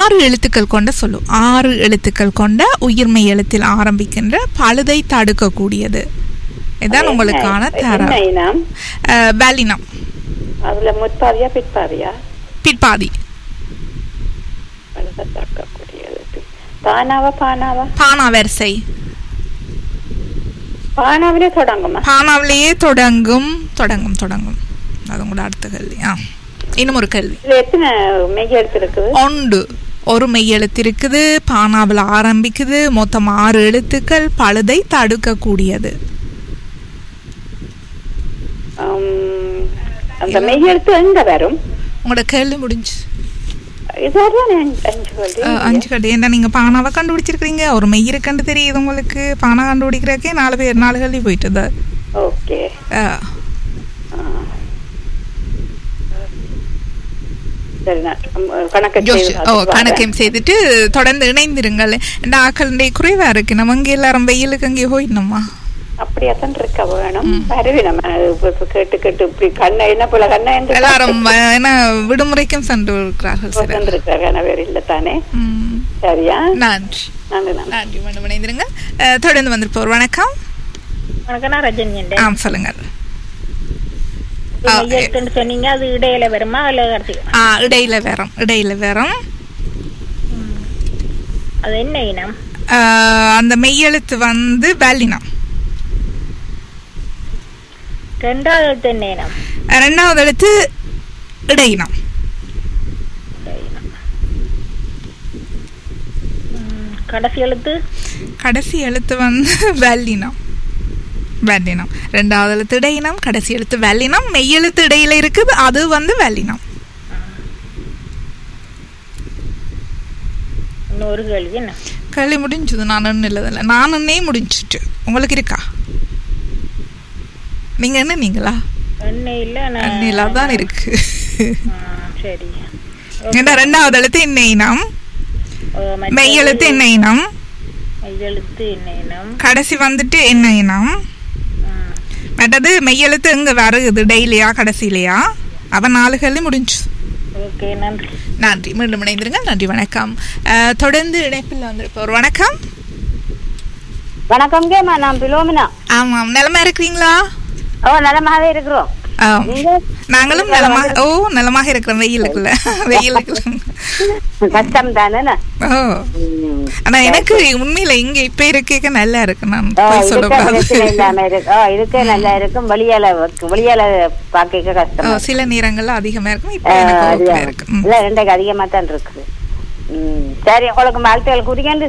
ஆறு எழுத்துக்கள் கொண்ட சொல்லு ஆறு எழுத்துக்கள் கொண்ட உயிர்மை எழுத்தில் ஆரம்பிக்கின்ற பழுதை தடுக்கக்கூடியது இதுதான் உங்களுக்கான தர என்ன இனம் பேலினம் அதுல முற்பாதியா பிற்பாதியா பிற்பாதி பழுதத்தாக்கக்கூடியது பானாவா பானாவா பானா வரிசை பானாவிலே தொடங்குமா பானாவிலேயே தொடங்கும் தொடங்கும் தொடங்கும் அது கூட அடுத்த கேள்வி ஆ இன்னும் ஒரு கேள்வி இதுல எத்தனை மெய் எழுத்து இருக்குது ஒன்று ஒரு மெய் எழுத்து இருக்குது பானாவில் ஆரம்பிக்குது மொத்தம் ஆறு எழுத்துக்கள் பழுதை தடுக்கக்கூடியது உம், அந்த மெய் எழுத்து எங்க வரும் உங்களோட கேள்வி முடிஞ்சு இதுதான் அஞ்சு கேள்வி அஹ், அஞ்சு கட்டு ஏன்னா நீங்க பானாவை கண்டுபிடிச்சிருக்கீங்க ஒரு மெய் இருக்குன்னு தெரியுது உங்களுக்கு பானா கண்டுபிடிக்கிறக்கே நாலு பேர் நாலு கல்வி போயிட்டுது ஓகே அஹ், சரி நான் உம், கணக்கு ஜோஷ் செய்து ஓ பார்த்துட்டு கணக்கையும் செய்துட்டு தொடர்ந்து இணைந்திருங்கள் இந்த ஆக்களுடைய குறைவா இருக்கு நம்ம இங்க எல்லாரும் வெயிலுக்கு அங்கே போயிடணுமா அப்படியாத்தான் இருக்க வேணும் பரவி நம்ம இப்ப- இப்ப கேட்டு கேட்டு இப்படி கண்ணை என்ன போல கண்ணை என்று எல்லாரும் வ- என்ன விடுமுறைக்கும் சென்று இருக்கிறார்கள் சார் இருக்காங்க வேற இல்ல தானே ம், சரியா நன்றி நன்றி நன்றி நன்றி மீண்டும் இணைந்திருங்க அஹ், தொடர்ந்து வந்திருப்போர் வணக்கம் வணக்கம் நான் ரஜினி ஆம் சொல்லுங்கள் ஆ, மெய்யெழுத்துன்னு சொன்னீங்க அது இடையில வருமா இல்ல கார்த்திகா ஆ இடையில வேறம் இடையில வேறம் அது என்ன இனம் அஹ், அந்த மெய்யெழுத்து வந்து வேலினம் ரெண்டாவது எழுத்து என்ன இனம் ரெண்டாவது எழுத்து இடையினம் ம், கடைசி எழுத்து கடைசி எழுத்து வந்து வெள்ளினம் வெள்ளினம் ரெண்டாவது எழுத்து இடையினம் கடைசி எழுத்து வெள்ளினம் மெய் எழுத்து இடையில இருக்குது அது வந்து வெள்ளினம் இன்னொரு கேள்வி என்ன கேள்வி முடிஞ்சது நான் ஒன்றும் இல்லதில்ல நான் ஒன்னே முடிஞ்சிட்டு உங்களுக்கு இருக்கா நீங்க என்ன நீங்களா என்ன இல்ல நான் அன்னிலா தான் இருக்கு ஆ, சரி ஏன்னா ரெண்டாவது எழுத்து என்ன இனம் ஓ, மற்ற மெய் எழுத்து என்ன இனம் மெய் எழுத்து என்ன இனம் கடைசி வந்துட்டு என்ன இனம் ம், மற்றது மெய் எழுத்து எங்க வருது டெய்லியா கடைசியிலையா அவன் நாலு கேள்வி முடிஞ்சு ஓகே நன்றி நன்றி மீண்டும் இணைந்திருங்க நன்றி வணக்கம் அஹ், தொடர்ந்து இணைப்பில் வந்திருப்போர் வணக்கம் வணக்கம் கேமா நான் பிலோமினா ஆமாம் நிலமா இருக்கிறீங்களா ஓ நலமாவே இருக்கிறோம் ஆம். நீங்க நாங்களும் நலமாக ஓ நலமாக இருக்கிறோம் வெயிலுக்குள்ள வெயிலுக்குள்ள கஷ்டம் தானே ஓ ஆனா எனக்கு உண்மையில இங்க இப்ப இருக்க நல்லா இருக்கு நான் போய் பிரச்சனை சொல்லக்கூடாது இல்லாம இருக்கு ஓ இதுக்கே நல்லா இருக்கும் வெளியால வெளியால பாக்க ஓ, கஷ்டம் சில நேரங்கள்ல அதிகமா இருக்கும் இப்ப எனக்கு ஓகே இருக்கு ம். இல்ல ரெண்டைக்கு அதிகமா தான் இருக்குது ம், சரி உங்களுக்கு வாழ்த்துக்கள்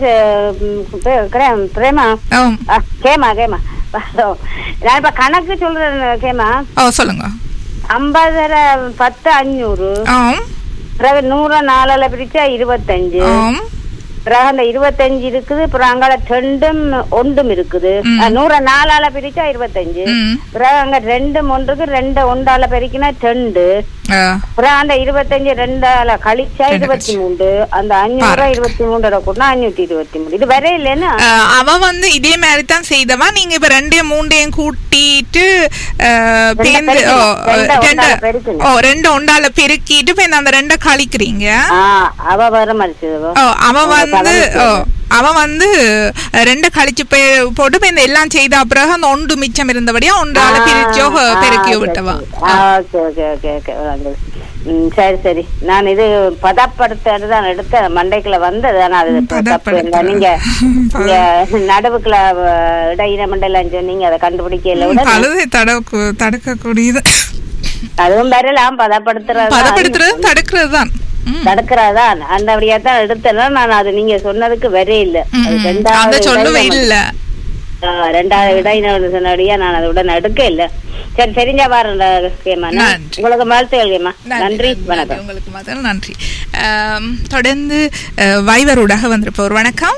குறிக்கண்டு பிரேமா ஆம். ஆ, கேமா கேமா நான் இப்ப கணக்கு சொல்றேன் கேமா ஓ சொல்லுங்க ஐம்பதரை பத்து அஞ்சூறு ஆம் பிறகு நூறு நாலால பிரிச்சா இருபத்தஞ்சு ஆம் பிறகு அந்த இருபத்தஞ்சு இருக்குது பிறகு அங்கால ரெண்டும் ஒன்றும் இருக்குது ம். அஹ், நூற நாலால பிரிச்சா இருபத்தஞ்சு ம். பிறகு அங்க ரெண்டு ஒன்றுக்கு ரெண்டு ஒன்றால பெருக்கினா ரெண்டு ஆ, பிறகு அந்த இருபத்தஞ்சு ரெண்டால கழிச்சா ரெண்டு இருபத்தி மூணு அந்த அஞ்சூறு பாருங்க. இருபத்தி மூன்றரை கூட அஞ்சூத்தி இருபத்தி மூணு இது வர இல்லைன்னா அஹ், அவ வந்து இதே மாதிரி தான் செய்தவா நீங்க இப்ப ரெண்டையும் மூண்டையும் கூட்டிட்டு அஹ், ரெண்டை பேந்து ஓ பெருக்கணும். ரெண்டை ரெண்டு ஒண்டால பெருக்கணும். ஓ ரெண்டு ஒண்டால பெருக்கிட்டு இப்ப அந்த ரெண்டை கழிக்கிறீங்க ஆஹ் அவ வர மடிச்சது ஓ அவ வந்து ஓ அவ வந்து அஹ், ரெண்டு கழிச்சு பே- போட்டு இப்ப இந்த எல்லாம் செய்த பிறகு அந்த ஒன்று மிச்சம் இருந்தபடியா ஒன்றால பிரிச்சோ பெருக்கியோ விட்டவா ஓகே ஓகே ஓகே ஓகே ம், சரி சரி நான் இது பதப்படுத்துறது தான் எடுத்த மண்டைக்குள்ள வந்தது ஆனா அது தப்பு இல்லை பதப்படுத்துறது. நீங்க நீங்க நடுவுக்குள்ள அஹ், இடையின மண்டையில சொன்னீங்க அதை கண்டுபிடிக்கல விட பழுதை தடக்கு தடுக்கக்கூடியது அதுவும் வரலாம் பதப்படுத்துறது பதப்படுத்துறது தடுக்கிறது தான் ம். தடுக்கிறதான் அந்த அப்படியா தான் எடுத்தேன்னா நான் அது நீங்க சொன்னதுக்கு வரே இல்ல ம், அது ம். ரெண்டாவது அந்த சொல்லவே இடையின இல்ல ஆ, ரெண்டாவது இடையின சொன்னபடியா நான் அதை உடனே எடுக்க இல்ல சரி தெரிஞ்சா பாருங்க கேமா நன்றி. உங்களுக்கு வாழ்த்துக்கள் கேமா நன்றி வணக்கம் உங்களுக்கு மாதிரி நன்றி ஆம், தொடர்ந்து அஹ், வைவரூடாக வந்திருப்போர் வணக்கம்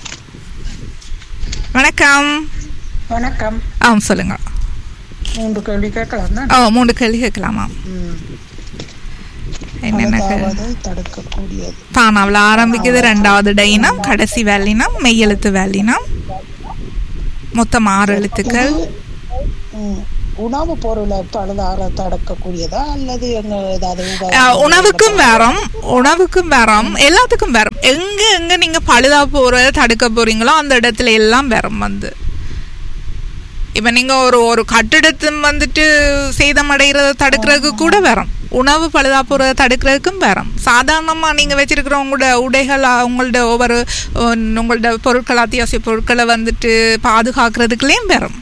வணக்கம் வணக்கம் ஆம் சொல்லுங்க மூன்று கேள்வி கேட்கலாம் தான் ஓ மூணு கேள்வி கேட்கலாமா என்னென்ன கேள்வி? அதாவது தடுக்கக்கூடியது பானாவில் ஆரம்பிக்குது ரெண்டாவது டைனம் கடைசி வேலினம் மெய்யெழுத்து வேலினம் மொத்தம் ஆறு எழுத்துக்கள் ம், உணவு பொருளை பழுதார தடுக்கக்கூடியதா அல்லது எங்க ஏதாவது உப- அஹ், உணவுக்கும் வரும் உணவுக்கும் வரும் எல்லாத்துக்கும் வரும் எங்க எங்க நீங்க பழுதா போறத தடுக்க போறீங்களோ அந்த இடத்துல எல்லாம் வரும் வந்து இப்ப நீங்க ஒரு ஒரு கட்டிடத்தை வந்துட்டு சேதமடைகிறத தடுக்கிறதுக்கு கூட வரும் உணவு பழுதா போறத தடுக்கிறதுக்கும் வரும் சாதாரணமா நீங்க வச்சிருக்கிற உங்களோட உடைகள் அஹ், உங்களோட ஒவ்வொரு அஹ், உங்களோட பொருட்கள் அத்தியாவசிய பொருட்களை வந்துட்டு பாதுகாக்கிறதுக்குள்ளேயும் வரும்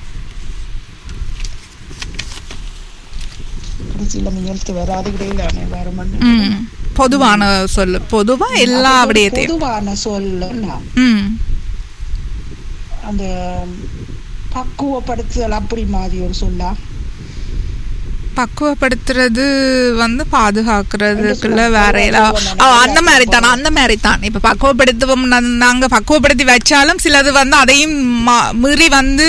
இப்படி சில நிகழ்த்து வராது கிடையாது வேற ம். பொதுவான சொல்லு பொதுவா எல்லா விடயத்தையும் பொதுவான சொல்லுன்னா ம் அந்த பக்குவப்படுத்துதல் அப்படி மாதிரி ஒரு சொல்லா பக்குவப்படுத்துறது வந்து பாதுகாக்கிறதுக்குள்ள வேற ஏதா- ஆ, அந்த மாதிரி தான் அந்த மாதிரி தான் இப்ப பக்குவப்படுத்துவோம் நா- நாங்க பக்குவப்படுத்தி வச்சாலும் சிலது வந்து அதையும் மா- மீறி வந்து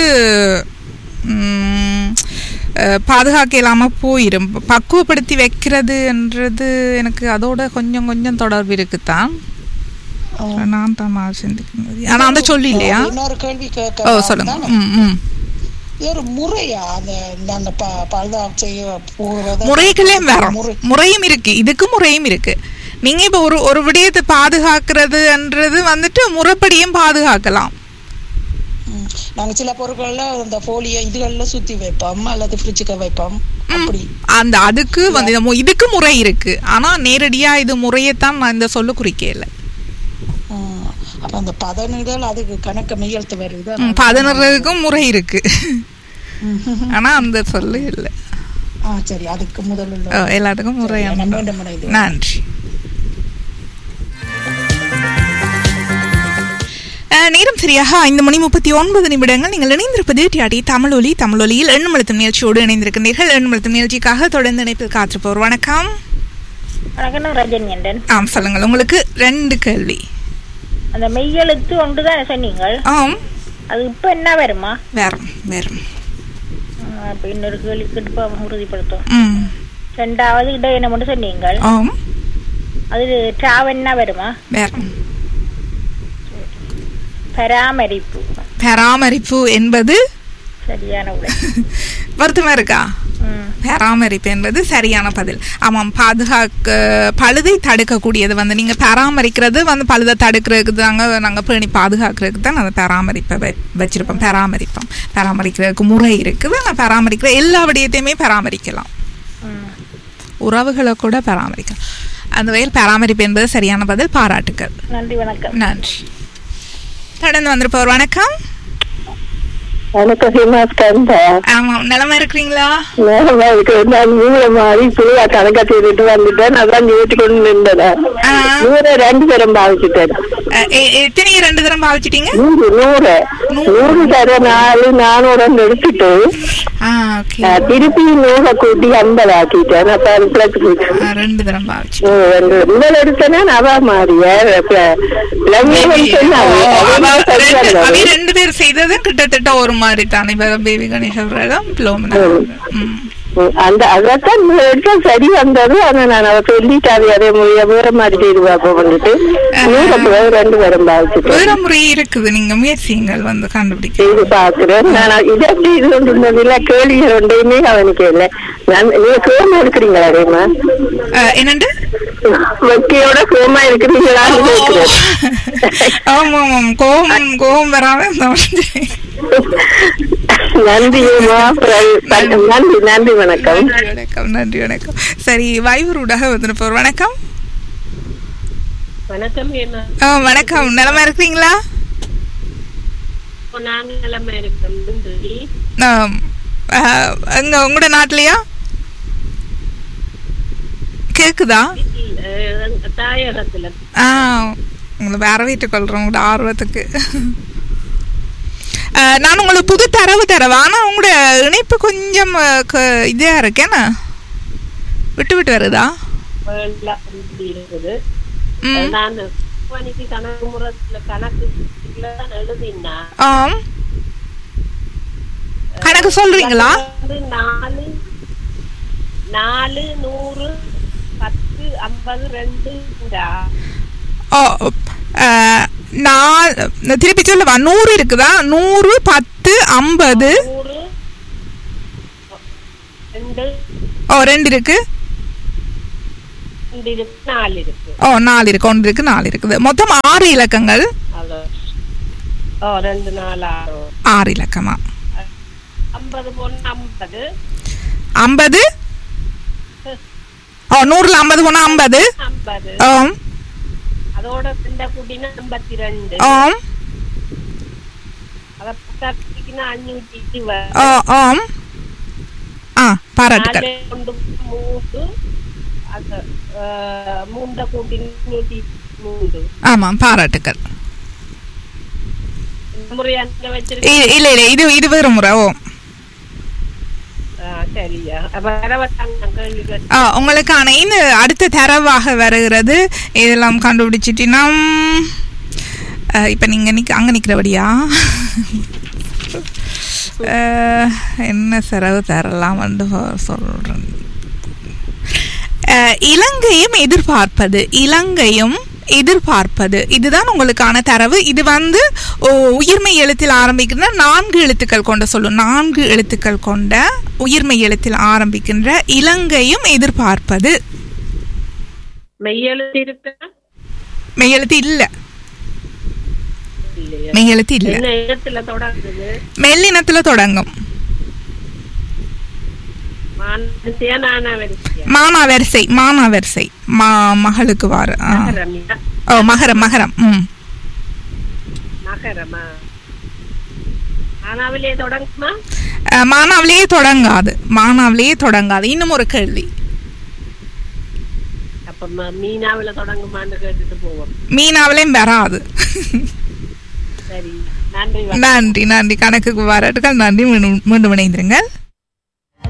ம், அஹ், பாதுகாக்க இல்லாம போயிடும் பக்குவப்படுத்தி வைக்கிறதுன்றது எனக்கு அதோட கொஞ்சம் கொஞ்சம் தொடர்பு இருக்குதான் நான் தான் மாதிரி சிந்திக்கும் ஆனா அந்த சொல்லி இல்லையா இன்னொரு கேள்வி ஓ கேட்க சொல்லுங்க ம் ம் இது ஒரு முறையா அந்த நாங்க ப- பழுதா செய்ய போறது முறைகளே வரும் முறை முறையும் இருக்கு இதுக்கு முறையும் இருக்கு நீங்க இப்ப ஒரு ஒரு விடயத்தை பாதுகாக்கிறதுன்றது வந்துட்டு முறைப்படியும் பாதுகாக்கலாம் ம். நாங்க சில பொருட்கள்ல இந்த போலிய இதுகள்ல சுத்தி வைப்போம் அல்லது ஃப்ரிட்ஜுக்கு வைப்போம் அப்படி அந்த அதுக்கு வந்து இந்த மு- இதுக்கு முறை இருக்கு ஆனா நேரடியா இது முறையைத்தான் நான் இந்த சொல்ல குறிக்கல ம். அப்ப அந்த பதனிடல் அதுக்கு கணக்க மெய்யெழுத்து வருது ம், பதினொருக்கும் முறை இருக்கு ஆனா அந்த சொல்லு இல்ல ஆ சரி அதுக்கு முதல்ல ஓ, எல்லாத்துக்கும் முறை சரி, உண்டு. நான் மீண்டும் இணைந்து நன்றி அஹ், நேரம் சரியாக ஐந்து மணி முப்பத்தி ஒன்பது நிமிடங்கள் நீங்கள் இணைந்திருப்பது டிஆடி தமிழொலி தமிழொலியில் எண்ணுமழுத்தும் நிகழ்ச்சியோடு இணைந்திருக்கின்றீர்கள் எண்ணுமழுத்தும் நிகழ்ச்சிக்காக தொடர்ந்து இணைப்பில் காத்திருப்போர் வணக்கம் வணக்கம் நான் ரஜினி என்றன் ஆம் சொல்லுங்கள் உங்களுக்கு ரெண்டு கேள்வி அந்த மெய்யெழுத்து ஒன்று தான் சொன்னீங்க ஆம் அது இப்போ என்ன வருமா வேறும் வேறும் அப்போ இன்னொரு கேள்வி கிட்ட உறுதிப்படுத்தும் ம் ரெண்டாவது இடையின மட்டும் சொன்னீங்க ஆம் அது டிராவல்னா வருமா வேறும் பராமரிப்பு பராமரிப்பு என்பது சரியான உடை வருத்தமா இருக்கா ம் பராமரிப்பு என்பது சரியான பதில் ஆமாம் பாதுகாக்க பழுதை தடுக்கக்கூடியது வந்து நீங்க பராமரிக்கிறது வந்து பழுதை தடுக்கிறதுக்கு தாங்க நாங்க பேணி பாதுகாக்கிறதுக்கு தான் அந்த பராமரிப்பை வ- வச்சிருப்போம் பராமரிப்போம் பராமரிக்கிறதுக்கு முறை இருக்குது அந்த பராமரிக்கிற எல்லா விடயத்தையுமே பராமரிக்கலாம் ம் உறவுகளை கூட பராமரிக்கலாம் அந்த வகையில் பராமரிப்பு என்பது சரியான பதில் பாராட்டுக்கள் நன்றி வணக்கம் நன்றி தொடர்ந்து வந்திருப்பவர் வணக்கம் வணக்கம் ஹிமாஸ்கந்தா ஆமாம் நிலமா இருக்கிறீங்களா நேரமா இருக்கு நான் மூளை மாறி சுழியா கணக்கா செய்துட்டு வந்துட்டேன் அதான் நீட்டி கொண்டு நின்றேன் ஆ. நூறு ரெண்டு தரம் பாவிச்சுட்டேன் அஹ், எ- எத்தனை ரெண்டு தரம் பாவிச்சிட்டீங்க நூறு நூறு நூறு தர நாலு நானூறு எடுத்துட்டு ஆ ஓகே ஆ, திருப்பி நூறை கூட்டி ஐம்பது ஆக்கிட்டேன் அப்ப அது பிளஸ் ஆ, ரெண்டு தரம் பாவிச்சு முதல் எடுத்தேன்னா நவா மாறிய அவை ரெண்டு பேர் செய்தது கிட்டத்தட்ட ஒரு மாதிரி தானே இப்ப பேபி கணேசவரிடம் பிளோமினா ம் அந்த அதான் எடுத்தா சரி வந்தது ஆனா நான் அவ சொல்லிட்டாவே அதே முடிய வேற மாதிரி செய்து பார்ப்போம் வந்துட்டு நூறு பிறகு ரெண்டு பேரும் பாவிச்சுட்டேன் வேற முறை இருக்குது நீங்க முயற்சிங்கள் வந்து கண்டுபிடிக்க செய்து பாக்குறேன் நான் இது எப்படி இது ஒன்றுல கேள்விகள் ஒன்றையுமே கவனிக்கல நான் நீங்க சோமா இருக்கிறீங்களா ரேமா அஹ், என்னண்டு வெக்கையோட சோமா இருக்கிறீங்களான்னு கேட்கிறேன் ஆமா ஆமாம் கோபம் கோபம் வராம இந்த மாதிரி. நன்றிமா நன்றி நன்றி வணக்கம் நன்றி வணக்கம் நன்றி வணக்கம் சரி வைவரூடாக வந்துருப்போர் வணக்கம் வணக்கம் என்ன ஆ, வணக்கம் நலமா இருக்கிறீங்களா நாங்க நிலைமை இருக்கோம் நன்றி ஆம். அஹ், எங்க உங்களோட நாட்டிலையா கேக்குதா அஹ் தாயகத்துல ஆ உங்களை வரவேற்றுக் கொள்றோம் உங்களோட ஆர்வத்துக்கு அஹ், நான் உங்களுக்கு புது தரவு தரவா ஆனா உங்களோட இணைப்பு கொஞ்சம் அஹ், க- இதா இருக்கேனா விட்டு விட்டு வருதா எல்லாம் இப்படி இருக்குது ம் நான் மணிக்கு கணக்கு முறைத்துல கணக்கு தான் எழுதினா ஆம் கணக்கு சொல்றீங்களா வந்து நாலு நாலு நூறு பத்து ஐம்பது ரெண்டு இந்தா. ஓ அஹ், நான் திருப்பி சொல்லவா நூறு இருக்குதா நூறு பத்து ஐம்பது நூறு ஓ ரெண்டு இருக்கு ரெண்டு இருக்கு நாலு இருக்கு ஓ நாலு இருக்கு ஒன்று இருக்கு நாலு இருக்குது மொத்தம் ஆறு இலக்கங்கள் அது ஓ ரெண்டு நாலு ஆறு ஆறு இலக்கமா ஐம்பது பொண்ணு ஐம்பது ஐம்பது ஓ நூறுல ஐம்பது போனா ஐம்பது ஐம்பது ஓம் அதோட ரெண்ட கூட்டினா ஐம்பத்தி ரெண்டு ஓம் அதை பத்தாக்கினா அஞ்சூத்தி இருபது ஓ ஓம் ஆ பாராட்டுக்கள் நாலு கொண்டு மூன்று அது அஹ், மூண்ட கூட்டினா நூத்தி மூன்று ஆமாம் பாராட்டுக்கள் இந்த முறை அங்க வச்சிருக்க இ- இல்ல இல்ல இது இது வேறு முறை ஓ சரியா அப்ப வர வட்டாங்க கேள்வி கேட்டு ஆ, உங்களுக்கான இந்த அடுத்த தரவாக வருகிறது இதெல்லாம் கண்டுபிடிச்சிட்டினா ம், அஹ், இப்ப நீங்க நிக்க அங்க நிக்கிறபடியா அஹ், என்ன செலவு தரலாம் வந்து சொல்றேன் அஹ், இலங்கையும் எதிர்பார்ப்பது இலங்கையும் எதிர்பார்ப்பது இதுதான் உங்களுக்கான தரவு இது வந்து ஓ, உயிர்மெய் எழுத்தில் ஆரம்பிக்கின்ற நான்கு எழுத்துக்கள் கொண்ட சொல்லும் நான்கு எழுத்துக்கள் கொண்ட உயிர்மெய் எழுத்தில் ஆரம்பிக்கின்ற இலங்கையும் எதிர்பார்ப்பது மெய்யெழுத்து இருக்கா மெய்யெழுத்து இல்ல இல்லையா மெய்யெழுத்து இல்ல என்ன இடத்துல தொடங்குது மெல்லினத்துல தொடங்கும் மானசியா நானா வரிசையா மானா வரிசை மானா வரிசை மா மகளுக்கு வாரு ஆ. நகரமியா ஓ மகரம் மகரம் ம் நகரமா ஆனாவிலே தொடங்குமா அஹ், மானாவிலேயே தொடங்காது மானாவிலேயே தொடங்காது இன்னும் ஒரு கேள்வி அப்ப ம- மீனாவில தொடங்குமான்னு கேட்டுட்டு போவோம் மீனாவிலையும் வராது சரி நன்றி நன்றி நன்றி கணக்குக்கு வரட்டுகள் நன்றி மீண்டும் மீண்டும் இணைந்திருங்கள்